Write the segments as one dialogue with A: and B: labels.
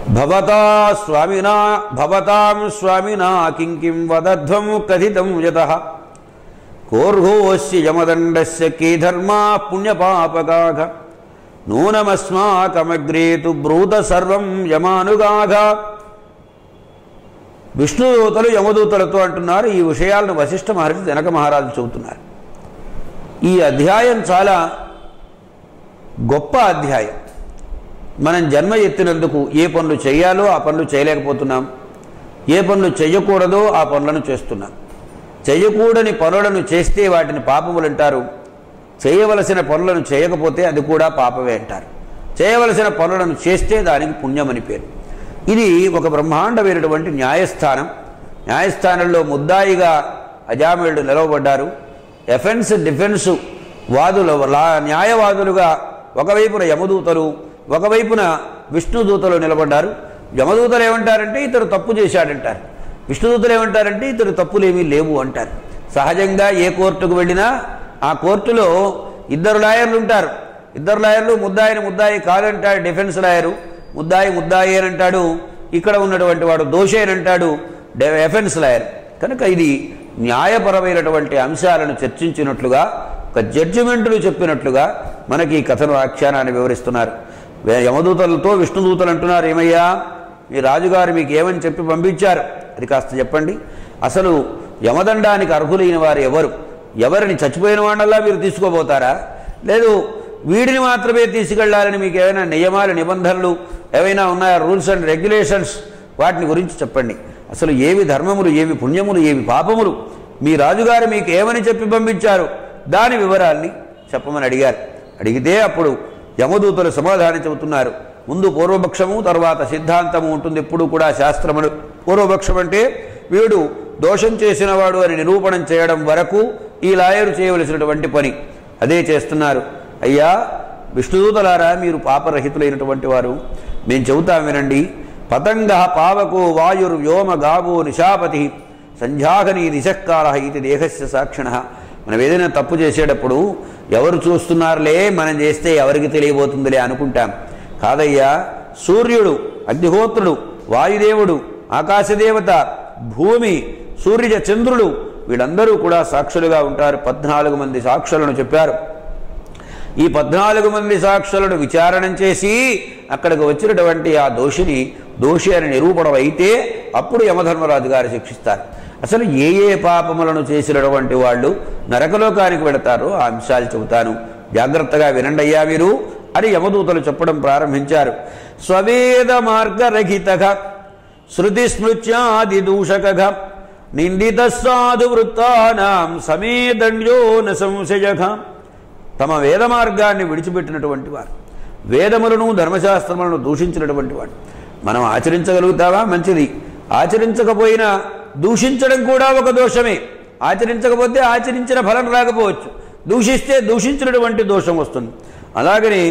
A: భవతా స్వామినా భవతాం స్వామినా కిం కిం వదధ్వం కథితం యత కోర్ఘోస్య యమదండస్య కే ధర్మా పుణ్యపాపకాఘ నూనమస్మాకమగ్రే తు బ్రూత సర్వం యమానుగాఘ విష్ణుదూతలు యమదూతలతో అంటున్నారు ఈ విషయాలను వశిష్ఠ మహర్షి జనక మహారాజు చెబుతున్నారు ఈ అధ్యాయం చాలా గొప్ప అధ్యాయం మనం జన్మ ఎత్తినందుకు ఏ పనులు చేయాలో ఆ పనులు చేయలేకపోతున్నాం ఏ పనులు చేయకూడదో ఆ పనులను చేస్తున్నాం చేయకూడని పనులను చేస్తే వాటిని పాపములు అంటారు చేయవలసిన పనులను చేయకపోతే అది కూడా పాపమే అంటారు చేయవలసిన పనులను చేస్తే దానికి పుణ్యమని పేరు ఇది ఒక బ్రహ్మాండమైనటువంటి న్యాయస్థానం న్యాయస్థానంలో ముద్దాయిగా అజామిళుడు నిలవబడ్డారు ఎఫెన్స్ డిఫెన్స్ వాదులు లా న్యాయవాదులుగా ఒకవైపున యమదూతలు ఒకవైపున విష్ణుదూతలు నిలబడ్డారు యమదూతలు ఏమంటారంటే ఇతడు తప్పు చేశాడంటారు విష్ణుదూతలు ఏమంటారంటే ఇతడు తప్పులేమీ లేవు అంటారు సహజంగా ఏ కోర్టుకు వెళ్ళినా ఆ కోర్టులో ఇద్దరు లాయర్లు ఉంటారు ఇద్దరు లాయర్లు ముద్దాయిని ముద్దాయి కాదంటాడు డిఫెన్స్ లాయరు ముద్దాయి ముద్దాయి అని అంటాడు ఇక్కడ ఉన్నటువంటి వాడు దోషి అని అంటాడు ఎఫెన్స్ లాయర్ కనుక ఇది న్యాయపరమైనటువంటి అంశాలను చర్చించినట్లుగా ఒక జడ్జిమెంట్లు చెప్పినట్లుగా మనకి ఈ కథను ఆఖ్యానాన్ని వివరిస్తున్నారు వే- యమదూతలతో విష్ణుదూతలు అంటున్నారు ఏమయ్యా మీ రాజుగారు మీకు ఏమని చెప్పి పంపించారు అది కాస్త చెప్పండి అసలు యమదండానికి అర్హులైన వారు ఎవరు ఎవరిని చచ్చిపోయిన వాళ్ళల్లా మీరు తీసుకోబోతారా లేదు వీడిని మాత్రమే తీసుకెళ్లాలని మీకు ఏమైనా నియమాలు నిబంధనలు ఏవైనా ఉన్నాయా రూల్స్ అండ్ రెగ్యులేషన్స్ వాటిని గురించి చెప్పండి అసలు ఏవి ధర్మములు ఏవి పుణ్యములు ఏవి పాపములు మీ రాజుగారు మీకు ఏమని చెప్పి పంపించారు దాని వివరాల్ని చెప్పమని అడిగారు అడిగితే అప్పుడు యమదూతలు సమాధానం చెబుతున్నారు ముందు పూర్వపక్షము తర్వాత సిద్ధాంతము ఉంటుంది ఎప్పుడు కూడా శాస్త్రములు పూర్వపక్షం అంటే వీడు దోషం చేసినవాడు అని నిరూపణం చేయడం వరకు ఈ లాయరు చేయవలసినటువంటి పని అదే చేస్తున్నారు అయ్యా విష్ణుదూతలారా మీరు పాపరహితులైనటువంటి వారు మేము చెబుతాం వినండి పతంగ పావకో వాయుర్ వ్యోమ గావో నిశాపతి సంధ్యాగని దిశకాల ఇది దేహస్య సాక్షిణ మనం ఏదైనా తప్పు చేసేటప్పుడు ఎవరు చూస్తున్నారులే మనం చేస్తే ఎవరికి తెలియబోతుందిలే అనుకుంటాం కాదయ్యా సూర్యుడు అగ్నిహోత్రుడు వాయుదేవుడు ఆకాశదేవత భూమి సూర్య చంద్రుడు వీళ్ళందరూ కూడా సాక్షులుగా ఉంటారు పద్నాలుగు మంది సాక్షులను చెప్పారు ఈ పద్నాలుగు మంది సాక్షులను విచారణం చేసి అక్కడికి వచ్చినటువంటి ఆ దోషిని దోషి అని నిరూపణం అయితే అప్పుడు యమధర్మరాజు గారు శిక్షిస్తారు అసలు ఏ ఏ పాపములను చేసినటువంటి వాళ్ళు నరకలోకానికి వెళతారో ఆ అంశాలు చెబుతాను జాగ్రత్తగా వినండి అయ్యా మీరు అని యమదూతలు చెప్పడం ప్రారంభించారు స్వవేద మార్గరహితగా శృతి స్మృత్యాది దూషకగా నిందిత సాధు వృత్తానాం సమేదండ్యో న సంశయగా తమ వేద మార్గాన్ని విడిచిపెట్టినటువంటి వారు వేదములను ధర్మశాస్త్రములను దూషించినటువంటి వాడు మనం ఆచరించగలుగుతావా మంచిది ఆచరించకపోయినా దూషించడం కూడా ఒక దోషమే ఆచరించకపోతే ఆచరించిన ఫలం రాకపోవచ్చు దూషిస్తే దూషించినటువంటి దోషం వస్తుంది అలాగని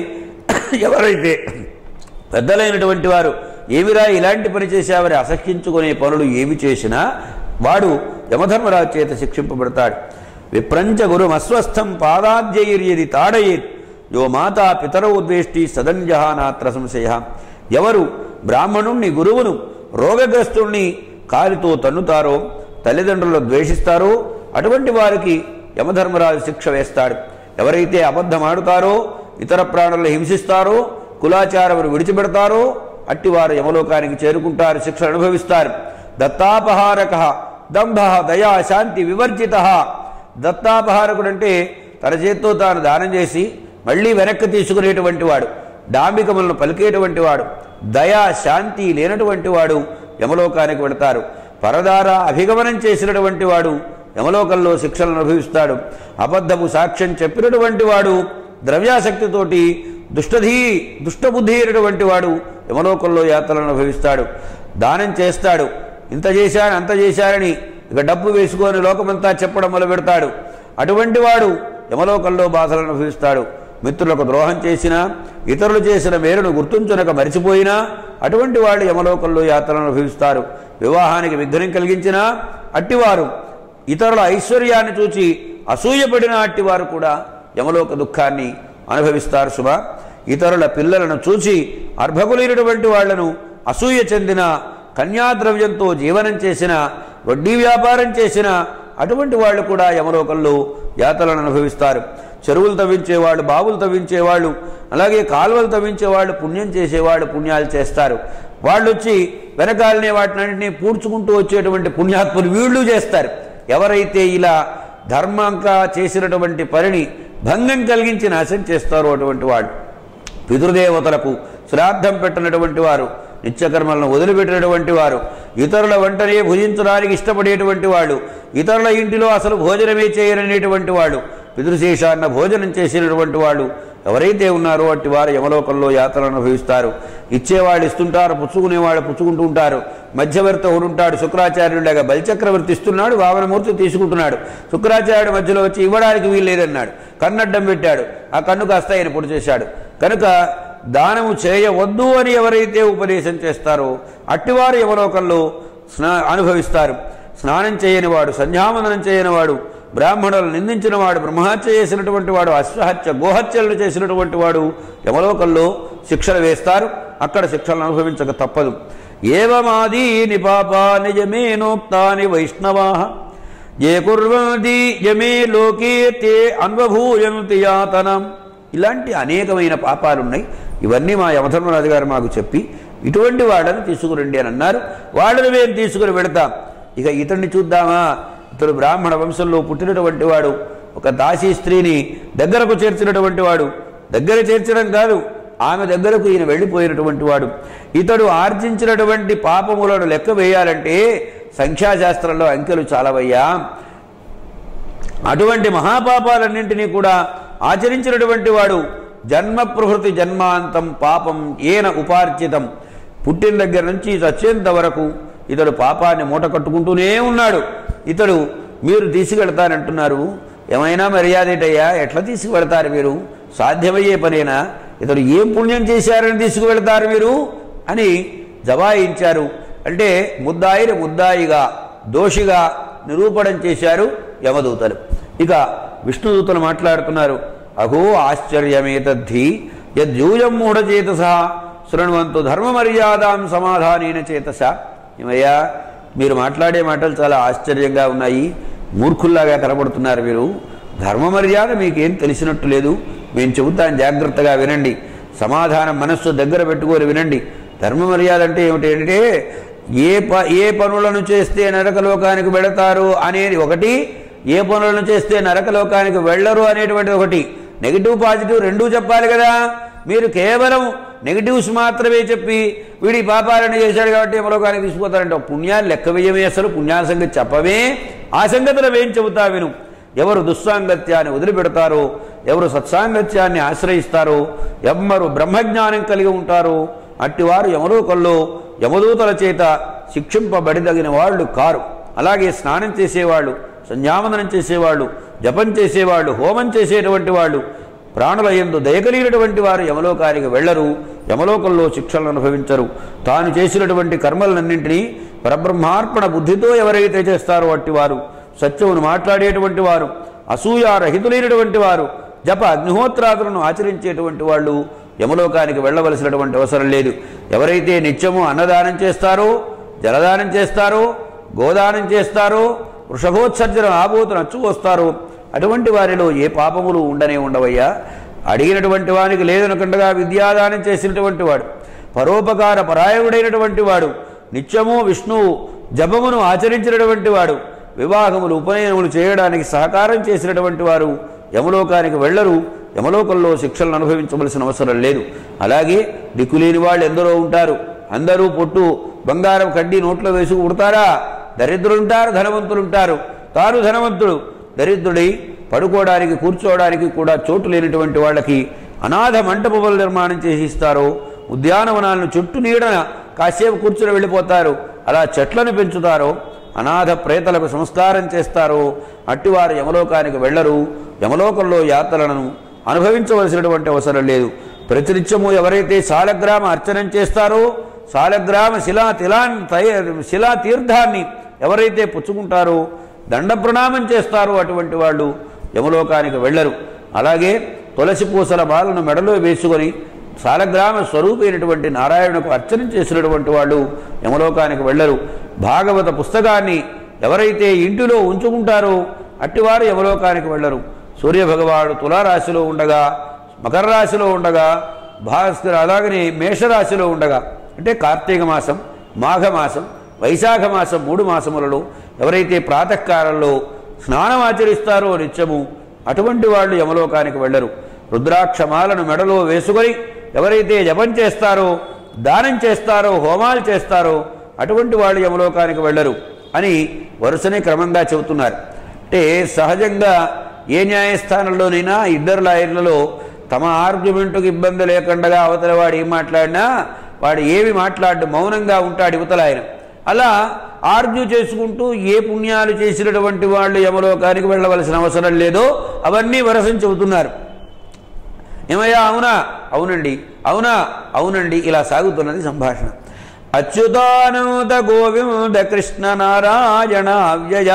A: ఎవరైతే పెద్దలైనటువంటి వారు ఏమిరా ఇలాంటి పని చేశావని అసహ్యించుకునే పనులు ఏమి చేసినా వాడు యమధర్మరాజు చేత శిక్షింపబడతాడు విప్రంచ గురుమస్వస్థం పాదాబ్జైర్యది తాడయేత్ యో మాతా పితరౌ ద్వేష్టి సదన్యహానాత్ర సంశయ ఎవరు బ్రాహ్మణుణ్ణి గురువును రోగగ్రస్తుణ్ణి కాలితో తన్నుతారో తల్లిదండ్రులు ద్వేషిస్తారో అటువంటి వారికి యమధర్మరాజు శిక్ష వేస్తాడు ఎవరైతే అబద్ధమాడుతారో ఇతర ప్రాణులను హింసిస్తారో కులాచారమును విడిచిపెడతారో అట్టివారు యమలోకానికి చేరుకుంటారు శిక్ష అనుభవిస్తారు దత్తాపహారక దంభ దయా శాంతి వివర్జిత దత్తాపహారకుడు అంటే తన చేత్తో తాను దానం చేసి మళ్ళీ వెనక్కి తీసుకునేటువంటి వాడు డాంబికములను పలికేటువంటి వాడు దయా శాంతి లేనటువంటి వాడు యమలోకానికి వెళతారు పరదార అభిగమనం చేసినటువంటి వాడు యమలోకంలో శిక్షలను అనుభవిస్తాడు అబద్ధపు సాక్ష్యం చెప్పినటువంటి వాడు ద్రవ్యాసక్తితోటి దుష్టధీ దుష్టబుద్ధి అయినటువంటి వాడు యమలోకంలో యాత్రలను అనుభవిస్తాడు దానం చేస్తాడు ఇంత చేశాను అంత చేశారని ఇక డబ్బు వేసుకొని లోకమంతా చెప్పడం మొదలు పెడతాడు అటువంటి వాడు యమలోకంలో బాధలను అనుభవిస్తాడు మిత్రులకు ద్రోహం చేసినా ఇతరులు చేసిన మేలును గుర్తుంచునక మరిచిపోయినా అటువంటి వాళ్ళు యమలోకంలో యాత్రలను అనుభవిస్తారు వివాహానికి విఘ్నం కలిగించినా అట్టివారు ఇతరుల ఐశ్వర్యాన్ని చూచి అసూయపడిన అట్టివారు కూడా యమలోక దుఃఖాన్ని అనుభవిస్తారు శుభ ఇతరుల పిల్లలను చూచి అర్భకులైనటువంటి వాళ్లను అసూయ చెందిన కన్యాద్రవ్యంతో జీవనం చేసిన వడ్డీ వ్యాపారం చేసిన అటువంటి వాళ్ళు కూడా యమలోకంలో యాతలను అనుభవిస్తారు చెరువులు తవ్వించేవాళ్ళు బావులు తవ్వించేవాళ్ళు అలాగే కాలువలు తవ్వించేవాళ్ళు పుణ్యం చేసేవాళ్ళు పుణ్యాలు చేస్తారు వాళ్ళు వచ్చి వెనకాలనే వాటినన్నింటినీ పూడ్చుకుంటూ వచ్చేటువంటి పుణ్యాత్ములు వీళ్ళు చేస్తారు ఎవరైతే ఇలా ధర్మంగా చేసినటువంటి పనిని భంగం కలిగించి నాశనం చేస్తారో అటువంటి వాడు పితృదేవతలకు శ్రాద్ధం పెట్టినటువంటి వారు నిత్యకర్మలను వదిలిపెట్టినటువంటి వారు ఇతరుల వంటనే భుజించడానికి ఇష్టపడేటువంటి వాళ్ళు ఇతరుల ఇంటిలో అసలు భోజనమే చేయరనేటువంటి వాళ్ళు పితృశేషాన్న భోజనం చేసినటువంటి వాళ్ళు ఎవరైతే ఉన్నారో అట్టి వారు యమలోకంలో యాత్రలు అనుభవిస్తారు ఇచ్చేవాళ్ళు ఇస్తుంటారు పుచ్చుకునేవాళ్ళు పుచ్చుకుంటూ ఉంటారు మధ్యవర్తి ఒకడు ఉంటాడు శుక్రాచార్యుడిలాగా బలిచక్రవర్తి ఇస్తున్నాడు వామనమూర్తి తీసుకుంటున్నాడు శుక్రాచార్యుడు మధ్యలో వచ్చి ఇవ్వడానికి వీలు లేదన్నాడు కన్నడ్డం పెట్టాడు ఆ కన్ను కాస్త ఆయన పొడి చేశాడు కనుక దానము చేయవద్దు అని ఎవరైతే ఉపదేశం చేస్తారో అట్టివారు యమలోకంలో స్నా అనుభవిస్తారు స్నానం చేయని వాడు సంధ్యావందనం చేయని వాడు బ్రాహ్మణులు నిందించిన వాడు బ్రహ్మహత్య చేసినటువంటి వాడు అశ్వహత్య గోహత్యలను చేసినటువంటి వాడు యమలోకంలో శిక్షలు వేస్తారు అక్కడ శిక్షలను అనుభవించక తప్పదు ఏవమాది నిపాపా నిజమేనోక్తాని వైష్ణవా ఏ కుర్వంతి యమే లోకే తే అన్వభూయంతి యాతనం ఇలాంటి అనేకమైన పాపాలున్నాయి ఇవన్నీ మా యమధర్మరాజు గారు మాకు చెప్పి ఇటువంటి వాళ్ళని తీసుకురండి అని అన్నారు వాళ్ళని మేము తీసుకుని వెళతాం ఇక ఇతన్ని చూద్దామా ఇతడు బ్రాహ్మణ వంశంలో పుట్టినటువంటి వాడు ఒక దాసీ స్త్రీని దగ్గరకు చేర్చినటువంటి వాడు దగ్గర చేర్చడం కాదు ఆమె దగ్గరకు ఈయన వెళ్ళిపోయినటువంటి వాడు ఇతడు ఆర్జించినటువంటి పాపములను లెక్క వేయాలంటే సంఖ్యాశాస్త్రంలో అంకెలు చాలవయ్యా అటువంటి మహాపాపాలన్నింటినీ కూడా ఆచరించినటువంటి వాడు జన్మ ప్రహృతి జన్మాంతం పాపం ఏన ఉపార్జితం పుట్టిన దగ్గర నుంచి చచ్చేంత వరకు ఇతడు పాపాన్ని మూట కట్టుకుంటూనే ఉన్నాడు ఇతడు మీరు తీసుకెళ్తానంటున్నారు ఏమైనా మర్యాదేటయ్యా ఎట్లా తీసుకువెళ్తారు మీరు సాధ్యమయ్యే పనేనా ఇతడు ఏం పుణ్యం చేశారని తీసుకువెళ్తారు మీరు అని జవాయించారు అంటే ముద్దాయిని ముద్దాయిగా దోషిగా నిరూపణం చేశారు యమదూతలు ఇక విష్ణుదూతలు మాట్లాడుతున్నారు అహో ఆశ్చర్యమేతద్ధి యద్యూయం మూఢచేతస శృణ్వంతు ధర్మ మర్యాదాం సమాధానేన చేతస ఏమయ్యా మీరు మాట్లాడే మాటలు చాలా ఆశ్చర్యంగా ఉన్నాయి మూర్ఖుల్లాగా కనబడుతున్నారు మీరు ధర్మ మర్యాద మీకేం తెలిసినట్టు లేదు మేము చెబుతాం జాగ్రత్తగా వినండి సమాధానం మనస్సు దగ్గర పెట్టుకొని వినండి ధర్మ మర్యాద అంటే ఏమిటి అంటే ఏ ప ఏ పనులను చేస్తే నరకలోకానికి వెళతారు అనేది ఒకటి ఏ పనులను చేస్తే నరకలోకానికి వెళ్ళరు అనేటువంటిది ఒకటి నెగిటివ్ పాజిటివ్ రెండూ చెప్పాలి కదా మీరు కేవలం నెగిటివ్స్ మాత్రమే చెప్పి వీడి పాపాలను చేశాడు కాబట్టి యమలోకానికి తీసుకుపోతారంటే ఒక పుణ్యాన్ని లెక్క వేయమే అసలు పుణ్యాల సంగతి చెప్పవే ఆ సంగతులు ఏం చెబుతా విను ఎవరు దుస్సాంగత్యాన్ని వదిలిపెడతారో ఎవరు సత్సాంగత్యాన్ని ఆశ్రయిస్తారో ఎవ్వరు బ్రహ్మజ్ఞానం కలిగి ఉంటారో అట్టివారు యమలోకంలో యమదూతల చేత శిక్షింపబడిదగిన వాళ్ళు కారు అలాగే స్నానం చేసేవాళ్ళు సంధ్యావందనం చేసేవాళ్ళు జపం చేసేవాళ్ళు హోమం చేసేటువంటి వాళ్ళు ప్రాణుల ఎందు దయకలిగినటువంటి వారు యమలోకానికి వెళ్ళరు యమలోకంలో శిక్షలను అనుభవించరు తాను చేసినటువంటి కర్మలన్నింటినీ పరబ్రహ్మార్పణ బుద్ధితో ఎవరైతే చేస్తారో అట్టి వారు సత్యమును మాట్లాడేటువంటి వారు అసూయారహితులైనటువంటి వారు జప అగ్నిహోత్రాదులను ఆచరించేటువంటి వాళ్ళు యమలోకానికి వెళ్ళవలసినటువంటి అవసరం లేదు ఎవరైతే నిత్యము అన్నదానం చేస్తారో జలదానం చేస్తారో గోదానం చేస్తారో వృషభోత్సర్జనం ఆబోతును అచ్చు వస్తారో అటువంటి వారిలో ఏ పాపములు ఉండనే ఉండవయ్యా అడిగినటువంటి వానికి లేదనకుండగా విద్యాదానం చేసినటువంటి వాడు పరోపకార పరాయణుడైనటువంటి వాడు నిత్యము విష్ణువు జపమును ఆచరించినటువంటి వాడు వివాహములు ఉపనయనములు చేయడానికి సహకారం చేసినటువంటి వారు యమలోకానికి వెళ్ళరు యమలోకంలో శిక్షలను అనుభవించవలసిన అవసరం లేదు అలాగే దిక్కులేని వాళ్ళు ఎందరో ఉంటారు అందరూ పొట్టు బంగారం కడ్డీ నోట్లో వేసి కుడతారా దరిద్రులుంటారు ధనవంతులుంటారు తాను ధనవంతుడు దరిద్రుడై పడుకోవడానికి కూర్చోవడానికి కూడా చోటు లేనటువంటి వాళ్ళకి అనాథ మంటపములు నిర్మాణం చేసి ఇస్తారో ఉద్యానవనాలను చుట్టూ నీడన కాసేపు కూర్చుని వెళ్ళిపోతారు అలా చెట్లను పెంచుతారో అనాథ ప్రేతలకు సంస్కారం చేస్తారో అట్టివారు యమలోకానికి వెళ్ళరు యమలోకంలో యాత్రలను అనుభవించవలసినటువంటి అవసరం లేదు ప్రతినిత్యము ఎవరైతే శాలగ్రామ అర్చనం చేస్తారో శాలగ్రామ శిలా తిలాన్ శిలా తీర్థాన్ని ఎవరైతే పుచ్చుకుంటారో దండ ప్రణామం చేస్తారో అటువంటి వాళ్ళు యమలోకానికి వెళ్ళరు అలాగే తులసి పూసల బాలను మెడలో వేసుకొని సాలగ్రామ స్వరూపైనటువంటి నారాయణకు అర్చన చేసినటువంటి వాళ్ళు యమలోకానికి వెళ్ళరు భాగవత పుస్తకాన్ని ఎవరైతే ఇంటిలో ఉంచుకుంటారో అట్టివారు యమలోకానికి వెళ్ళరు సూర్యభగవాడు తులారాశిలో ఉండగా మకర రాశిలో ఉండగా భాస్కర్ అలాగనే మేషరాశిలో ఉండగా అంటే కార్తీక మాసం మాఘమాసం వైశాఖ మాసం మూడు మాసములలో ఎవరైతే ప్రాతకాలంలో స్నానం ఆచరిస్తారో నిత్యము అటువంటి వాళ్ళు యమలోకానికి వెళ్ళరు రుద్రాక్షమాలను మెడలో వేసుకొని ఎవరైతే జపం చేస్తారో దానం చేస్తారో హోమాలు చేస్తారో అటువంటి వాళ్ళు యమలోకానికి వెళ్ళరు అని వరుసనే క్రమంగా చెబుతున్నారు అంటే సహజంగా ఏ న్యాయస్థానంలోనైనా ఇద్దరు లాయర్లలో తమ ఆర్గ్యుమెంట్కు ఇబ్బంది లేకుండా అవతల వాడు ఏం మాట్లాడినా వాడు ఏమి మాట్లాడు మౌనంగా ఉంటాడు యువతల ఆయన అలా ఆర్గ్యూ చేసుకుంటూ ఏ పుణ్యాలు చేసినటువంటి వాళ్ళు యమలోకానికి వెళ్ళవలసిన అవసరం లేదో అవన్నీ వరసని చెబుతున్నారు ఏమయ్యా అవునా అవునండి అవునా అవునండి ఇలా సాగుతున్నది సంభాషణ అచ్యుతానంద గోవింద కృష్ణ నారాయణ అవ్యయ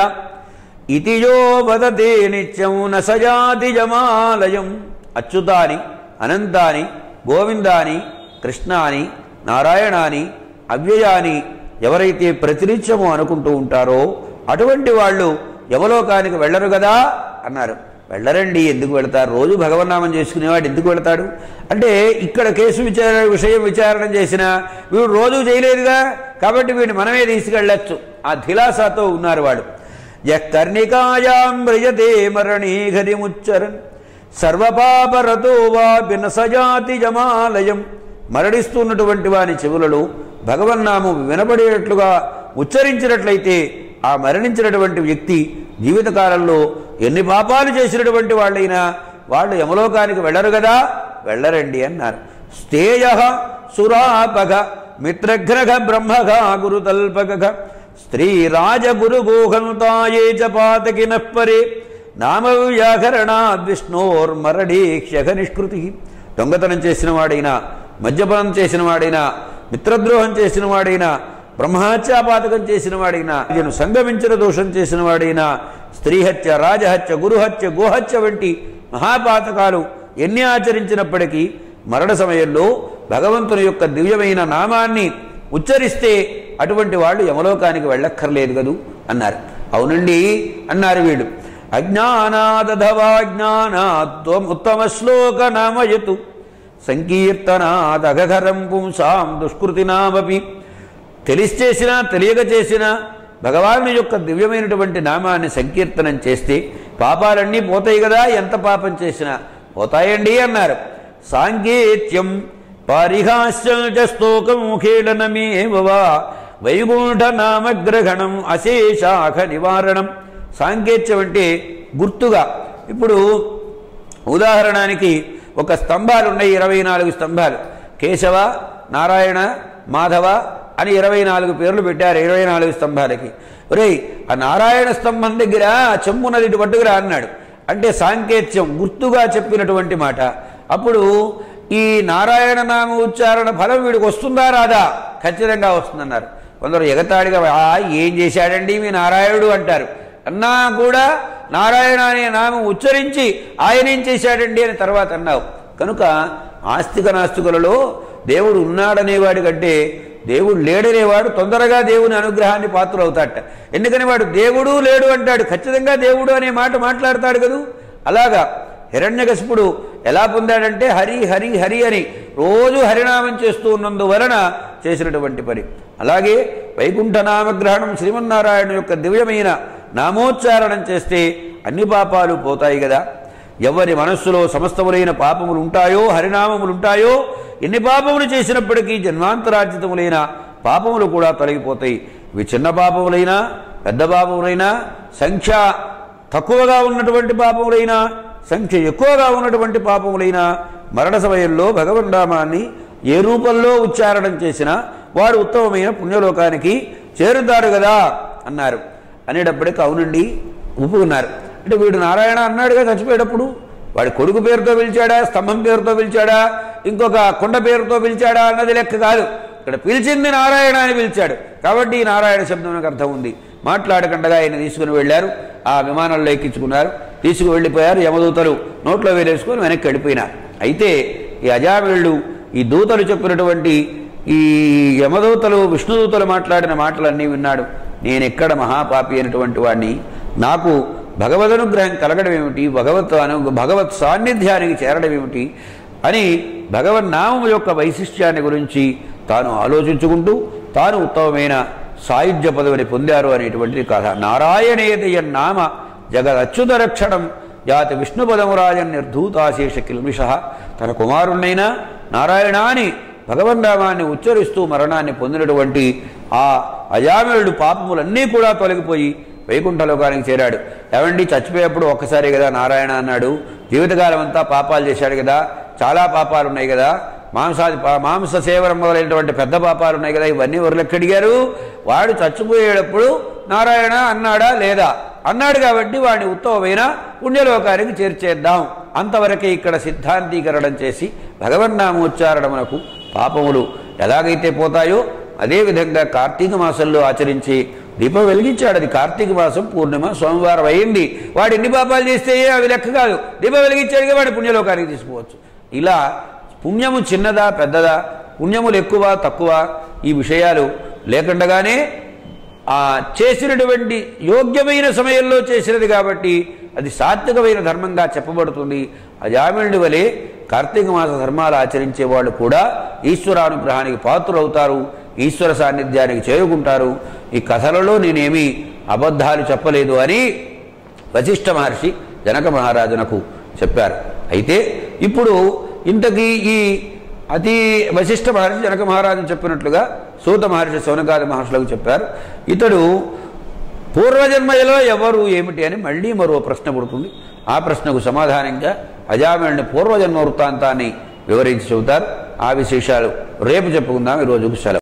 A: ఇతియో వదతే నిత్యం న సజాతి జమాలయం అచ్యుతాని అనంతాని గోవిందాని కృష్ణాని నారాయణాని అవ్యయాని ఎవరైతే ప్రతినిత్యము అనుకుంటూ ఉంటారో అటువంటి వాళ్ళు యమలోకానికి వెళ్ళరు కదా అన్నారు వెళ్ళరండి ఎందుకు వెళతారు రోజు భగవన్నామం చేసుకునేవాడు ఎందుకు వెళతాడు అంటే ఇక్కడ కేసు విచారణ విషయం విచారణ చేసిన వీడు రోజు చేయలేదుగా కాబట్టి వీడిని మనమే తీసుకెళ్ళచ్చు ఆ ధిలాసాతో ఉన్నారు వాడు యర్ణికాయాం వ్రజతే మరణీఘరి ముచ్చరన్ సర్వపాపరతో వాపి సజాతి జమాలయం మరణిస్తున్నటువంటి వాని చెవులలో భగవన్నామం వినపడేటట్లుగా ఉచ్చరించినట్లయితే ఆ మరణించినటువంటి వ్యక్తి జీవితకాలంలో ఎన్ని పాపాలు చేసినటువంటి వాళ్ళైనా వాళ్ళు యమలోకానికి వెళ్ళరు కదా వెళ్ళరండి అన్నారు స్థేయ సురాపగ మిత్రఘ్రఘ బ్రహ్మఘ గురుతల్పగ స్త్రీ రాజగురుగోహనుతాయే చ పాతకిన పరే నామ వ్యాకరణాద్ విష్ణోర్మరణీక్షక నిష్కృతి దొంగతనం చేసిన వాడైనా మద్యపానం చేసిన వాడైనా మిత్రద్రోహం చేసిన వాడైనా బ్రహ్మహత్యాపాతకం చేసిన వాడైనా ఈయన సంగమించిన దోషం చేసిన వాడైనా స్త్రీహత్య రాజహత్య గురుహత్య గోహత్య వంటి మహాపాతకాలు ఎన్ని ఆచరించినప్పటికీ మరణ సమయంలో భగవంతుని యొక్క దివ్యమైన నామాన్ని ఉచ్చరిస్తే అటువంటి వాళ్ళు యమలోకానికి వెళ్ళక్కర్లేదు కదూ అన్నారు అవునండి అన్నారు వీడు అజ్ఞానాదధవాజ్ఞానాత్వం ఉత్తమ శ్లోక నామయతు సంకీర్తనాదఘరం పుంసాం దుష్కృతి నామపి తెలిసి చేసినా తెలియక చేసినా భగవాను యొక్క దివ్యమైనటువంటి నామాన్ని సంకీర్తనం చేస్తే పాపాలన్నీ పోతాయి కదా ఎంత పాపం చేసినా పోతాయండి అన్నారు సాంకేత్యం పారిహాస్యం చ స్తోకం ఖేళనమేవా వైకుంఠ నామగ్రహణం అశేషాఖ నివారణం సాంకేత్యం అంటే గుర్తుగా ఇప్పుడు ఉదాహరణానికి ఒక స్తంభాలు ఉన్నాయి ఇరవై నాలుగు స్తంభాలు కేశవ నారాయణ మాధవ అని ఇరవై నాలుగు పేర్లు పెట్టారు ఇరవై నాలుగు స్తంభాలకి ఒరేయ్ ఆ నారాయణ స్తంభం దగ్గర చెంబున్నది ఇటు పట్టుకురా అన్నాడు అంటే సాంకేత్యం గుర్తుగా చెప్పినటువంటి మాట అప్పుడు ఈ నారాయణ నామ ఉచ్చారణ ఫలం వీడికి వస్తుందా రాదా ఖచ్చితంగా వస్తుందన్నారు కొందరు ఎగతాడిగా "ఆ, ఏం చేశాడండి మీ నారాయణుడు అంటారు అన్నా కూడా నారాయణ అనే నామం ఉచ్చరించి ఆయన ఏం చేశాడండి అని తర్వాత అన్నావు కనుక ఆస్తిక నాస్తికులలో దేవుడు ఉన్నాడనేవాడి కంటే దేవుడు లేడనేవాడు తొందరగా దేవుని అనుగ్రహాన్ని పాత్రవుతాడట ఎందుకని వాడు దేవుడు లేడు అంటాడు ఖచ్చితంగా దేవుడు అనే మాట మాట్లాడతాడు కదూ అలాగా హిరణ్యకశిపుడు ఎలా పొందాడంటే హరి హరి హరి అని రోజు హరినామం చేస్తూ ఉన్నందువలన చేసినటువంటి పని అలాగే వైకుంఠ నామగ్రహణం శ్రీమన్నారాయణ యొక్క దివ్యమైన నామోచ్చారణం చేస్తే అన్ని పాపాలు పోతాయి కదా ఎవరి మనస్సులో సమస్తములైన పాపములు ఉంటాయో హరినామములు ఉంటాయో ఎన్ని పాపములు చేసినప్పటికీ జన్మాంతరార్జితములైన పాపములు కూడా తొలగిపోతాయి ఇవి చిన్న పాపములైనా పెద్ద పాపములైనా సంఖ్య తక్కువగా ఉన్నటువంటి పాపములైనా సంఖ్య ఎక్కువగా ఉన్నటువంటి పాపములైనా మరణ సమయంలో భగవన్నామాన్ని ఏ రూపంలో ఉచ్చారణం చేసినా వారు ఉత్తమమైన పుణ్యలోకానికి చేరుతారు కదా అన్నారు అనేటప్పటికి అవునండి ఒప్పుకున్నారు అంటే వీడు నారాయణ అన్నాడుగా చచ్చిపోయేటప్పుడు వాడి కొడుకు పేరుతో పిలిచాడా స్తంభం పేరుతో పిలిచాడా ఇంకొక కొండ పేరుతో పిలిచాడా అన్నది లెక్క కాదు ఇక్కడ పిలిచింది నారాయణ అని పిలిచాడు కాబట్టి ఈ నారాయణ శబ్దం అర్థం ఉంది మాట్లాడకుండా ఆయన తీసుకుని వెళ్ళారు ఆ విమానంలో ఎక్కించుకున్నారు తీసుకు వెళ్ళిపోయారు యమదూతలు నోట్లో వేలేసుకొని వెనక్కి వెళ్ళిపోయినారు అయితే ఈ అజామిళ్ళు ఈ దూతలు చెప్పినటువంటి ఈ యమదూతలు విష్ణుదూతలు మాట్లాడిన మాటలన్నీ విన్నాడు నేను ఎక్కడ మహాపాపి అయినటువంటి వాడిని నాకు భగవదనుగ్రహం కలగడం ఏమిటి భగవత్ అను భగవత్ సాన్నిధ్యానికి చేరడం ఏమిటి అని భగవన్నామం యొక్క వైశిష్ట్యాన్ని గురించి తాను ఆలోచించుకుంటూ తాను ఉత్తమమైన సాయుధ్య పదవిని పొందారు అనేటువంటిది కథ నారాయణేదయ నామ జగదచ్యుత రక్షణం జాతి విష్ణుపదమురాజన్ నిర్ధూతాశేష కిల్మిష తన కుమారుణ్ణైనా నారాయణాని భగవన్నామాన్ని ఉచ్చరిస్తూ మరణాన్ని పొందినటువంటి ఆ అజామిలుడు పాపములన్నీ కూడా తొలగిపోయి వైకుంఠలోకానికి చేరాడు ఏమండి చచ్చిపోయేప్పుడు ఒక్కసారి కదా నారాయణ అన్నాడు జీవితకాలం అంతా పాపాలు చేశాడు కదా చాలా పాపాలు ఉన్నాయి కదా మాంసాది పా- మాంస సేవనం మొదలైనటువంటి పెద్ద పాపాలు ఉన్నాయి కదా ఇవన్నీ ఎవరు అడిగారు వాడు చచ్చిపోయేటప్పుడు నారాయణ అన్నాడా లేదా అన్నాడు కాబట్టి వాడిని ఉత్తమమైన పుణ్యలోకానికి చేర్చేద్దాం అంతవరకే ఇక్కడ సిద్ధాంతీకరణం చేసి భగవన్నామోచ్చారణమునకు పాపములు ఎలాగైతే పోతాయో అదేవిధంగా కార్తీక మాసంలో ఆచరించి దీపం వెలిగించాడు అది కార్తీక మాసం పూర్ణిమ సోమవారం అయింది వాడు ఎన్ని పాపాలు చేస్తే అవి లెక్క కాదు దీపం వెలిగించాడుగా వాడి పుణ్యలోకానికి తీసుకోవచ్చు ఇలా పుణ్యము చిన్నదా పెద్దదా పుణ్యములు ఎక్కువ తక్కువ ఈ విషయాలు లేకుండగానే ఆ చేసినటువంటి యోగ్యమైన సమయంలో చేసినది కాబట్టి అది సాత్వికమైన ధర్మంగా చెప్పబడుతుంది అజామినుడి వలె కార్తీక మాస ధర్మాలు ఆచరించే వాళ్ళు కూడా ఈశ్వరానుగ్రహానికి పాత్రులవుతారు ఈశ్వర సాన్నిధ్యానికి చేరుకుంటారు ఈ కథలలో నేనేమి అబద్ధాలు చెప్పలేదు అని వశిష్ఠ మహర్షి జనక మహారాజునకు చెప్పారు అయితే ఇప్పుడు ఇంతకీ ఈ అతి వశిష్ఠ మహర్షి జనక మహారాజు చెప్పినట్లుగా సూత మహర్షి సౌనకాది మహర్షులకు చెప్పారు ఇతడు పూర్వజన్మలో ఎవరు ఏమిటి అని మళ్ళీ మరో ప్రశ్న పుడుతుంది ఆ ప్రశ్నకు సమాధానంగా అజామిళుని పూర్వజన్మ వృత్తాంతాన్ని వివరించి చెబుతారు ఆ విశేషాలు రేపు చెప్పుకుందాం ఈ రోజుకు సెలవు